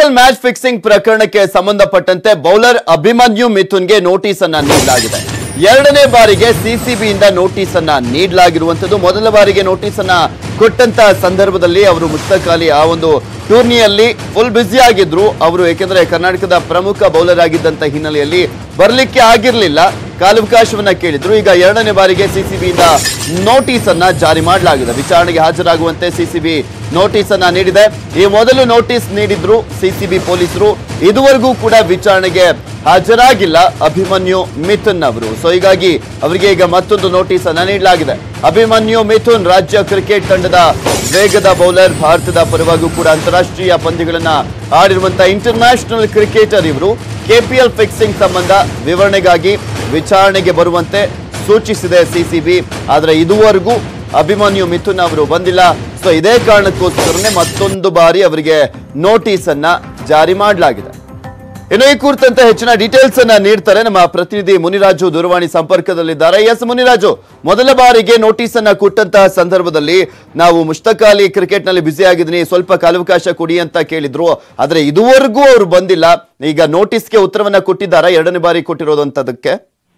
KPL match fixing ಪ್ರಕರಣಕ್ಕೆ ಸಂಬಂಧಪಟ್ಟಂತೆ bowler Abhimanyu ಮಿಥುನ್ಗೆ notice ಅನ್ನ ನೀಡಲಾಗಿದೆ ಎರಡನೇ ಬಾರಿಗೆ ಸಿಸಿಬಿಯಿಂದ ನೋಟಿಸ್ ಅನ್ನ ನೀಡಲಾಗಿರುವಂತದ್ದು ಮೊದಲ ಬಾರಿಗೆ ನೋಟಿಸ್ ಅನ್ನ ಕೊಟ್ಟಂತ ಸಂದರ್ಭದಲ್ಲಿ ಅವರು ಮುಸ್ತಕ್ ಅಲಿ ಆ ಒಂದು ಟೂರ್ನಿಯಲ್ಲಿ ಫುಲ್ ಬ್ಯುಸಿ ಆಗಿದ್ರು ಅವರು ಏಕೆಂದ್ರೆ ಕರ್ನಾಟಕದ ಪ್ರಮುಖ ಬೌಲರ್ ಆಗಿದ್ದಂತ ಹಿನ್ನೆಲೆಯಲ್ಲಿ ಬರ್ಲಿಕ್ಕೆ ಆಗಿರ್ಲಿಲ್ಲ ಕಾಲಾವಕಾಶವನ್ನ ಕೇಳಿದ್ರು ಈಗ ಎರಡನೇ ಬಾರಿಗೆ ಸಿಸಿಬಿಯಿಂದ ನೋಟಿಸ್ ಅನ್ನ ಜಾರಿ ಮಾಡಲಾಗಿದೆ ವಿಚಾರಣೆಗೆ ಹಾಜರಾಗುವಂತೆ ಸಿಸಿಬಿ ನೋಟಿಸ್ ಅನ್ನ ನೀಡಿದೆ ಈ ಮೊದಲು ನೋಟಿಸ್ ನೀಡಿದ್ರು ಸಿಸಿಬಿ ಪೊಲೀಸರು ಇದುವರೆಗೂ ಕೂಡ ವಿಚಾರಣೆಗೆ ಹಾಜರಾಗಿಲ್ಲ ಅಭಿಮನ್ಯು ಮಿಥುನ್ ಅವರು ಸೊ ಹೀಗಾಗಿ ಅವರಿಗೆ ಈಗ ಮತ್ತೊಂದು ನೋಟಿಸ್ ಅನ್ನ ನೀಡಲಾಗಿದೆ ಅಭಿಮನ್ಯು ಮಿಥುನ್ ರಾಜ್ಯ ಕ್ರಿಕೆಟ್ ತಂಡದ ವೇಗದ ಬೌಲರ್ ಭಾರತದ ಪರವಾಗೂ ಕೂಡ ಅಂತಾರಾಷ್ಟ್ರೀಯ ಪಂದ್ಯಗಳನ್ನ ಆಡಿರುವಂತಹ ಇಂಟರ್ನ್ಯಾಷನಲ್ ಕ್ರಿಕೆಟರ್ ಇವರು ಕೆಪಿಎಲ್ ಫಿಕ್ಸಿಂಗ್ ಸಂಬಂಧ ವಿವರಣೆಗಾಗಿ ವಿಚಾರಣೆಗೆ ಬರುವಂತೆ ಸೂಚಿಸಿದೆ ಸಿಸಿಬಿ ಆದರೆ ಇದುವರೆಗೂ ಅಭಿಮನ್ಯು ಮಿಥುನ್ ಅವರು ಬಂದಿಲ್ಲ ಸೊ ಇದೇ ಕಾರಣಕ್ಕೋಸ್ಕರನೇ ಮತ್ತೊಂದು ಬಾರಿ ಅವರಿಗೆ ನೋಟಿಸ್ ಅನ್ನ ಜಾರಿ ಮಾಡಲಾಗಿದೆ ಇನ್ನು ಈ ಕುರಿತಂತೆ ಹೆಚ್ಚಿನ ಡೀಟೇಲ್ಸ್ ಅನ್ನ ನೀಡ್ತಾರೆ ನಮ್ಮ ಪ್ರತಿನಿಧಿ ಮುನಿರಾಜು ದೂರವಾಣಿ ಸಂಪರ್ಕದಲ್ಲಿದ್ದಾರೆ ಎಸ್ ಮುನಿರಾಜು ಮೊದಲ ಬಾರಿಗೆ ನೋಟಿಸ್ ಅನ್ನ ಕೊಟ್ಟಂತಹ ಸಂದರ್ಭದಲ್ಲಿ ನಾವು ಮುಷ್ತಕ್ ಅಲಿ ಕ್ರಿಕೆಟ್ ನಲ್ಲಿ ಬ್ಯುಸಿ ಆಗಿದ್ದೀನಿ ಸ್ವಲ್ಪ ಕಾಲಾವಕಾಶ ಕೊಡಿ ಅಂತ ಕೇಳಿದ್ರು ಆದ್ರೆ ಇದುವರೆಗೂ ಅವರು ಬಂದಿಲ್ಲ ಈಗ ನೋಟಿಸ್ಗೆ ಉತ್ತರವನ್ನ ಕೊಟ್ಟಿದ್ದಾರಾ ಎರಡನೇ ಬಾರಿ ಕೊಟ್ಟಿರೋದಂತದಕ್ಕೆ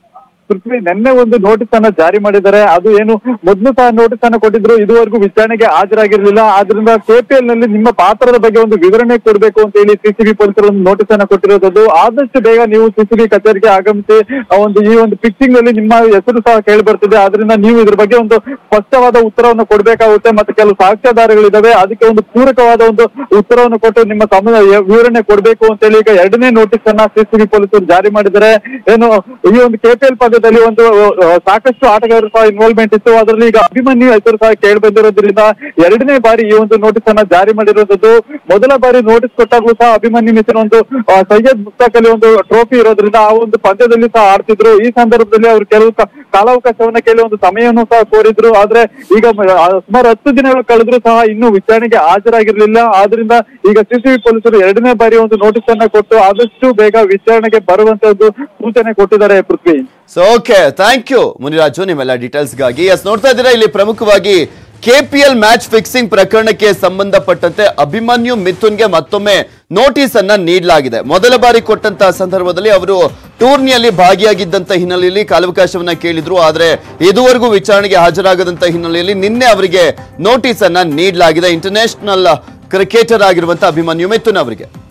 ಪೃಥ್ವಿ ನಿನ್ನೆ ಒಂದು ನೋಟಿಸ್ ಅನ್ನ ಜಾರಿ ಮಾಡಿದ್ದಾರೆ ಅದು ಏನು ಮೊದಲು ಸಹ ನೋಟಿಸ್ ಅನ್ನ ಕೊಟ್ಟಿದ್ರು ಇದುವರೆಗೂ ವಿಚಾರಣೆಗೆ ಹಾಜರಾಗಿರ್ಲಿಲ್ಲ ಆದ್ರಿಂದ ಕೆಪಿಎಲ್ ನಲ್ಲಿ ನಿಮ್ಮ ಪಾತ್ರದ ಬಗ್ಗೆ ಒಂದು ವಿವರಣೆ ಕೊಡಬೇಕು ಅಂತ ಹೇಳಿ ಸಿಸಿಬಿ ಪೊಲೀಸರು ಒಂದು ನೋಟಿಸ್ ಅನ್ನ ಕೊಟ್ಟಿರೋದು ಆದಷ್ಟು ಬೇಗ ನೀವು ಸಿಸಿಬಿ ಕಚೇರಿಗೆ ಆಗಮಿಸಿ ಆ ಒಂದು ಈ ಒಂದು ಫಿಕ್ಸಿಂಗ್ ನಲ್ಲಿ ನಿಮ್ಮ ಹೆಸರು ಸಹ ಕೇಳಿ ಬರ್ತಿದೆ ಆದ್ರಿಂದ ನೀವು ಇದ್ರ ಬಗ್ಗೆ ಒಂದು ಸ್ಪಷ್ಟವಾದ ಉತ್ತರವನ್ನು ಕೊಡಬೇಕಾಗುತ್ತೆ ಮತ್ತೆ ಕೆಲವು ಸಾಕ್ಷ್ಯಾಧಾರಗಳಿದಾವೆ ಅದಕ್ಕೆ ಒಂದು ಪೂರಕವಾದ ಒಂದು ಉತ್ತರವನ್ನು ಕೊಟ್ಟು ನಿಮ್ಮ ಸಂಬಂಧ ವಿವರಣೆ ಕೊಡಬೇಕು ಅಂತ ಹೇಳಿ ಈಗ ಎರಡನೇ ನೋಟಿಸ್ ಅನ್ನ ಸಿಸಿಬಿ ಪೊಲೀಸರು ಜಾರಿ ಮಾಡಿದ್ದಾರೆ ಏನು ಈ ಒಂದು ಕೆಪಿಎಲ್ ಪಂದ್ಯದಲ್ಲಿ ಒಂದು ಆ, ಸಾಕಷ್ಟು ಆಟಗಾರರು ಸಹ ಇನ್ವಾಲ್ವ್ಮೆಂಟ್ ಇತ್ತು ಅದರಲ್ಲಿ ಈಗ ಅಭಿಮನ್ಯು ಹೆಸರು ಸಹ ಕೇಳಿ ಬಂದಿರೋದ್ರಿಂದ ಎರಡನೇ ಬಾರಿ ಈ ಒಂದು ನೋಟಿಸ್ ಅನ್ನ ಜಾರಿ ಮಾಡಿರೋದು ಮೊದಲ ಬಾರಿ ನೋಟಿಸ್ ಕೊಟ್ಟಾಗ್ಲೂ ಸಹ ಅಭಿಮನ್ಯು ಮಿತ್ರ ಒಂದು ಆ, ಸೈಯದ್ ಮುಸ್ತಾಕ್ ಅಲಿ ಒಂದು ಟ್ರೋಫಿ ಇರೋದ್ರಿಂದ ಆ ಒಂದು ಪಂದ್ಯದಲ್ಲಿ ಸಹ ಆಡ್ತಿದ್ರು ಈ ಸಂದರ್ಭದಲ್ಲಿ ಅವರು ಕೆಲವು ಕ- ಕಾಲಾವಕಾಶವನ್ನ ಕೇಳಿ ಒಂದು ಸಮಯವನ್ನು ಸಹ ಕೋರಿದ್ರು ಆದ್ರೆ ಈಗ ಮ- ಆ, ಸುಮಾರು ಹತ್ತು ದಿನಗಳು ಕಳೆದ್ರು ಸಹ ಇನ್ನೂ ವಿಚಾರಣೆಗೆ ಹಾಜರಾಗಿರ್ಲಿಲ್ಲ ಆದ್ರಿಂದ ಈಗ ಸಿಸಿಬಿ ಪೊಲೀಸರು ಎರಡನೇ ಬಾರಿ ಒಂದು ನೋಟಿಸ್ ಅನ್ನ ಕೊಟ್ಟು ಆದಷ್ಟು ಬೇಗ ವಿಚಾರಣೆಗೆ ಬರುವಂತದ್ದು ಸೂಚನೆ ಕೊಟ್ಟಿದ್ದಾರೆ Prithvi so okay thank you Muniraju ನಿಮ್ಮೆಲ್ಲ ಡೀಟೇಲ್ಸ್ಗಾಗಿ ಎಸ್ ನೋಡ್ತಾ ಇದ್ದೀರಾ ಇಲ್ಲಿ ಪ್ರಮುಖವಾಗಿ ಕೆಪಿಎಲ್ ಮ್ಯಾಚ್ ಫಿಕ್ಸಿಂಗ್ ಪ್ರಕರಣಕ್ಕೆ ಸಂಬಂಧಪಟ್ಟಂತೆ ಅಭಿಮನ್ಯು ಮಿಥುನ್ಗೆ ಮತ್ತೊಮ್ಮೆ ನೋಟಿಸ್ ಅನ್ನ ನೀಡಲಾಗಿದೆ ಮೊದಲ ಬಾರಿ ಕೊಟ್ಟಂತಹ ಸಂದರ್ಭದಲ್ಲಿ ಅವರು ಟೂರ್ನಿಯಲ್ಲಿ ಭಾಗಿಯಾಗಿದ್ದಂತ ಹಿನ್ನೆಲೆಯಲ್ಲಿ ಕಾಲಾವಕಾಶವನ್ನ ಕೇಳಿದ್ರು ಆದ್ರೆ ಇದುವರೆಗೂ ವಿಚಾರಣೆಗೆ ಹಾಜರಾಗದಂತ ಹಿನ್ನೆಲೆಯಲ್ಲಿ ನಿನ್ನೆ ಅವರಿಗೆ ನೋಟಿಸ್ ಅನ್ನ ನೀಡಲಾಗಿದೆ ಇಂಟರ್ನ್ಯಾಷನಲ್ ಕ್ರಿಕೆಟರ್ ಆಗಿರುವಂತಹ ಅಭಿಮನ್ಯು ಮಿಥುನ್ ಅವರಿಗೆ